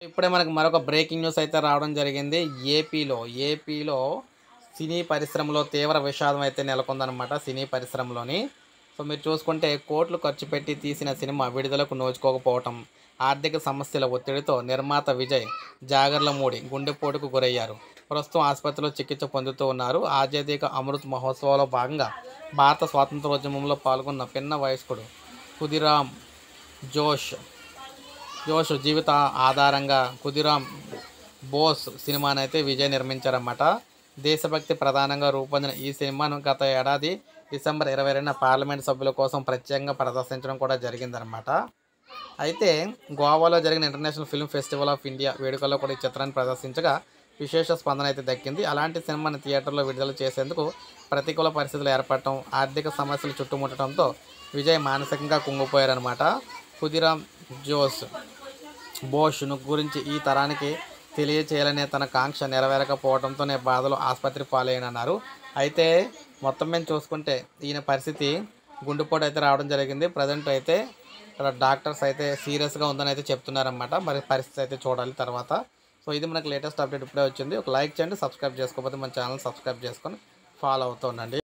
ఇప్పుడే మనకు మరొక బ్రేకింగ్ న్యూస్ అయితే రావడం జరిగింది ఏపీలో ఏపీలో సినీ పరిశ్రమలో తీవ్ర విషాదం అయితే నెలకొందనమాట సినీ పరిశ్రమలోని సో మీరు చూసుకుంటే కోట్లు ఖర్చు పెట్టి తీసిన సినిమా విడుదలకు నోచుకోకపోవటం ఆర్థిక సమస్యల ఒత్తిడితో నిర్మాత విజయ్ జాగర్లమూడి గుండెపోటుకు గురయ్యారు ప్రస్తుతం ఆసుపత్రిలో చికిత్స పొందుతూ ఉన్నారు ఆజాదీక అమృత్ మహోత్సవంలో భాగంగా భారత స్వాతంత్రోద్యమంలో పాల్గొన్న పిన్న వయస్కుడు ఖుదిరామ్ జోష్ జోష్ జీవిత ఆధారంగా ఖుదిరామ్ బోస్ సినిమానైతే విజయ్ నిర్మించారన్నమాట దేశభక్తి ప్రధానంగా రూపొందిన ఈ సినిమాను గత ఏడాది డిసెంబర్ ఇరవై రెండున పార్లమెంట్ సభ్యుల కోసం ప్రత్యేకంగా ప్రదర్శించడం కూడా జరిగిందనమాట అయితే గోవాలో జరిగిన international film festival of India వేడుకల్లో కూడా ఈ చిత్రాన్ని ప్రదర్శించగా విశేష స్పందన అయితే దక్కింది అలాంటి సినిమాని థియేటర్లో విడుదల చేసేందుకు ప్రతికూల పరిస్థితులు ఏర్పడటం ఆర్థిక సమస్యలు చుట్టుముట్టడంతో విజయ్ మానసికంగా కుంగిపోయారనమాట ఖుదిరామ్ జోస్ బోష్ను గురించి ఈ తరానికి తెలియచేయాలనే తన కాంక్ష నెరవేరకపోవడంతోనే బాధలో ఆసుపత్రి పాలయ్యనన్నారు అయితే మొత్తం మేము చూసుకుంటే ఈయన పరిస్థితి గుండెపోటు అయితే రావడం జరిగింది ప్రజెంట్ అయితే ఇక్కడ డాక్టర్స్ అయితే సీరియస్గా ఉందని అయితే చెప్తున్నారన్నమాట మరి పరిస్థితి అయితే చూడాలి తర్వాత సో ఇది మనకు లేటెస్ట్ అప్డేట్ ఇప్పుడే వచ్చింది ఒక లైక్ చేయండి సబ్స్క్రైబ్ చేసుకోకపోతే మన ఛానల్ సబ్స్క్రైబ్ చేసుకొని ఫాలో అవుతూ ఉండండి